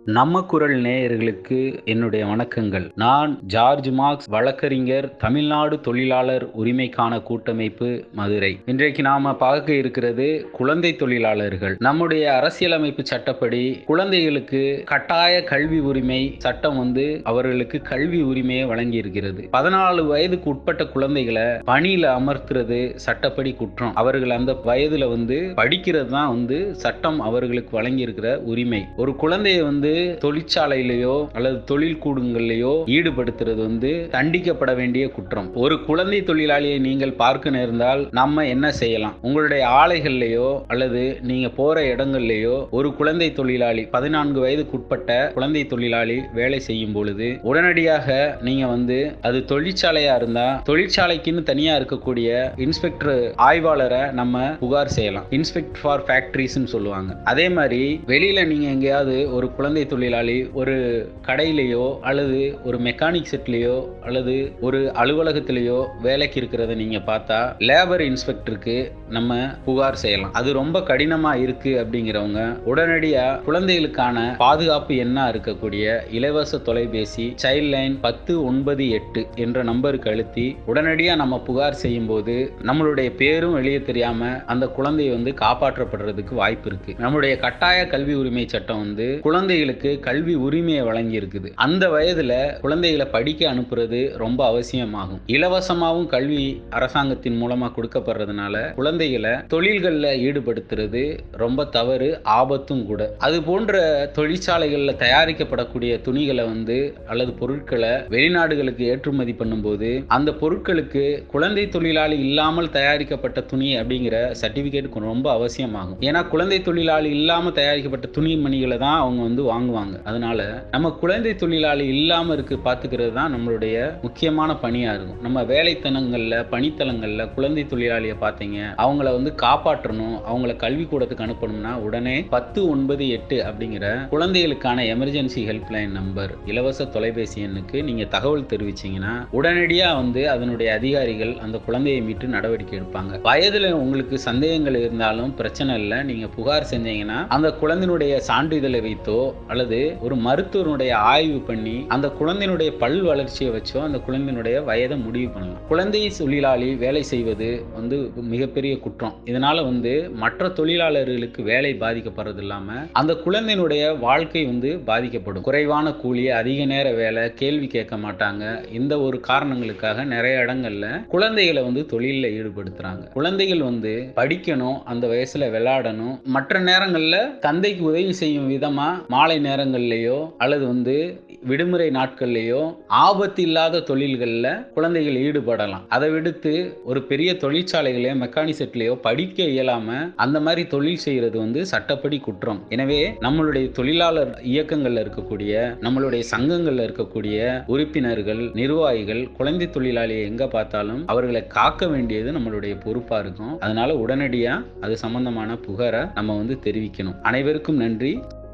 நம்ம குரல் நேயர்களுக்கு என்னுடைய வணக்கங்கள் நான் ஜார்ஜ் மார்க்ஸ் வழக்கறிஞர் தமிழ்நாடு தொழிலாளர் உரிமைக்கான கூட்டமைப்பு மதுரை இன்றைக்கு நாம பார்க்க இருக்கிறது குழந்தை தொழிலாளர்கள் நம்முடைய அரசியலமைப்பு சட்டப்படி குழந்தைகளுக்கு கட்டாய கல்வி உரிமை சட்டம் வந்து அவர்களுக்கு கல்வி உரிமையை வழங்கி இருக்கிறது பதினாலு வயதுக்கு உட்பட்ட குழந்தைகளை பணியில அமர்த்துறது சட்டப்படி குற்றம் அவர்கள் அந்த வயதுல வந்து படிக்கிறது தான் வந்து சட்டம் அவர்களுக்கு வழங்கி இருக்கிற உரிமை ஒரு குழந்தையை வந்து தொழிற்சாலையிலேயோ அல்லது தொழில் கூடங்கள்லயோ ஈடுபடுத்துறது வந்து தண்டிக்கப்பட வேண்டிய குற்றம் ஒரு குழந்தை தொழிலாளியை நீங்கள் பார்க்க நேர்ந்தால் நம்ம என்ன செய்யலாம் உங்களுடைய ஆலைகள்லயோ அல்லது நீங்க போற இடங்கள்லயோ ஒரு குழந்தை தொழிலாளி பதினான்கு வயதுக்கு உட்பட்ட குழந்தை தொழிலாளி வேலை செய்யும் பொழுது உடனடியாக நீங்க வந்து அது தொழிற்சாலையா இருந்தா தொழிற்சாலைக்குன்னு தனியா இருக்கக்கூடிய இன்ஸ்பெக்டர் ஆய்வாளரை நம்ம புகார் செய்யலாம் இன்ஸ்பெக்டர் ஃபார் ஃபேக்டரிஸ்ன்னு சொல்லுவாங்க அதே மாதிரி வெளியில நீங்க எங்கேயாவது ஒரு குழந்தை தொழிலாளி ஒரு கடையிலேயோ அல்லது ஒரு மெக்கானிக் செட்லேயோ அல்லது ஒரு அலுவலகத்திலேயோ வேலைக்கு இருக்கிறத நீங்க பார்த்தா லேபர் இன்ஸ்பெக்டருக்கு நம்ம புகார் செய்யலாம் அது ரொம்ப கடினமா இருக்கு அப்படிங்கிறவங்க உடனடியா குழந்தைகளுக்கான பாதுகாப்பு என்ன இருக்கக்கூடிய இலவச தொலைபேசி சைல்ட் லைன் பத்து ஒன்பது எட்டு என்ற நம்பருக்கு அழுத்தி உடனடியா நம்ம புகார் செய்யும் போது நம்மளுடைய பேரும் வெளியே தெரியாம அந்த குழந்தை வந்து காப்பாற்றப்படுறதுக்கு வாய்ப்பு இருக்கு நம்முடைய கட்டாய கல்வி உரிமை சட்டம் வந்து குழந்தைகளுக்கு கல்வி உரிமையை வழங்கி இருக்குது அந்த வயதுல குழந்தைகளை படிக்க அனுப்புறது ரொம்ப அவசியமாகும் இலவசமாகவும் கல்வி அரசாங்கத்தின் மூலமா கொடுக்கப்படுறதுனால குழந்தைகளை தொழில்களில் ஈடுபடுத்துறது ரொம்ப தவறு ஆபத்தும் கூட அது போன்ற தொழிற்சாலைகள்ல தயாரிக்கப்படக்கூடிய துணிகளை வந்து அல்லது பொருட்களை வெளிநாடுகளுக்கு ஏற்றுமதி பண்ணும்போது அந்த பொருட்களுக்கு குழந்தை தொழிலாளி இல்லாமல் தயாரிக்கப்பட்ட துணி அப்படிங்கிற சர்டிபிகேட் ரொம்ப அவசியமாகும் ஏன்னா குழந்தை தொழிலாளி இல்லாம தயாரிக்கப்பட்ட துணி மணிகளை தான் அவங்க வந்து வாங்குவாங்க அதனால நம்ம குழந்தை தொழிலாளி இல்லாம இருக்கு பாத்துக்கிறது தான் நம்மளுடைய முக்கியமான பணியா இருக்கும் நம்ம வேலைத்தனங்கள்ல பணித்தலங்கள்ல குழந்தை தொழிலாளியை பார்த்தீங்க அவங்கள வந்து காப்பாற்றணும் அவங்கள கல்வி கூடத்துக்கு அனுப்பணும்னா உடனே பத்து ஒன்பது எட்டு அப்படிங்கிற குழந்தைகளுக்கான எமர்ஜென்சி ஹெல்ப்லைன் நம்பர் இலவச தொலைபேசி எண்ணுக்கு நீங்க தகவல் தெரிவிச்சீங்கன்னா உடனடியா வந்து அதனுடைய அதிகாரிகள் அந்த குழந்தையை மீட்டு நடவடிக்கை எடுப்பாங்க வயதுல உங்களுக்கு சந்தேகங்கள் இருந்தாலும் பிரச்சனை இல்லை நீங்க புகார் செஞ்சீங்கன்னா அந்த குழந்தையினுடைய சான்றிதழை வைத்தோ அல்லது ஒரு மருத்துவனுடைய ஆய்வு பண்ணி அந்த குழந்தையினுடைய பல் வளர்ச்சியை வச்சோ அந்த குழந்தையினுடைய வயதை முடிவு பண்ணலாம் குழந்தை தொழிலாளி வேலை செய்வது வந்து மிகப்பெரிய குற்றம் இதனால வந்து மற்ற தொழிலாளர்களுக்கு வேலை பாதிக்கப்படுறது இல்லாம அந்த குழந்தையினுடைய வாழ்க்கை வந்து பாதிக்கப்படும் குறைவான கூலி அதிக நேர வேலை கேள்வி கேட்க மாட்டாங்க இந்த ஒரு காரணங்களுக்காக நிறைய இடங்கள்ல குழந்தைகளை வந்து தொழிலில் ஈடுபடுத்துறாங்க குழந்தைகள் வந்து படிக்கணும் அந்த வயசுல விளையாடணும் மற்ற நேரங்கள்ல தந்தைக்கு உதவி செய்யும் விதமா மாலை நேரங்கள்லயோ அல்லது வந்து விடுமுறை நாட்கள்லயோ ஆபத்து இல்லாத தொழில்களில் குழந்தைகள் ஈடுபடலாம் அதை விடுத்து ஒரு பெரிய தொழிற்சாலைகளையோ மெக்கானிக் செட்லையோ படிக்க இயலாம அந்த மாதிரி தொழில் செய்யறது வந்து சட்டப்படி குற்றம் எனவே நம்மளுடைய தொழிலாளர் இயக்கங்கள்ல இருக்கக்கூடிய நம்மளுடைய சங்கங்கள்ல இருக்கக்கூடிய உறுப்பினர்கள் நிர்வாகிகள் குழந்தை தொழிலாளியை எங்க பார்த்தாலும் அவர்களை காக்க வேண்டியது நம்மளுடைய பொறுப்பா இருக்கும் அதனால உடனடியா அது சம்பந்தமான புகாரை நம்ம வந்து தெரிவிக்கணும் அனைவருக்கும் நன்றி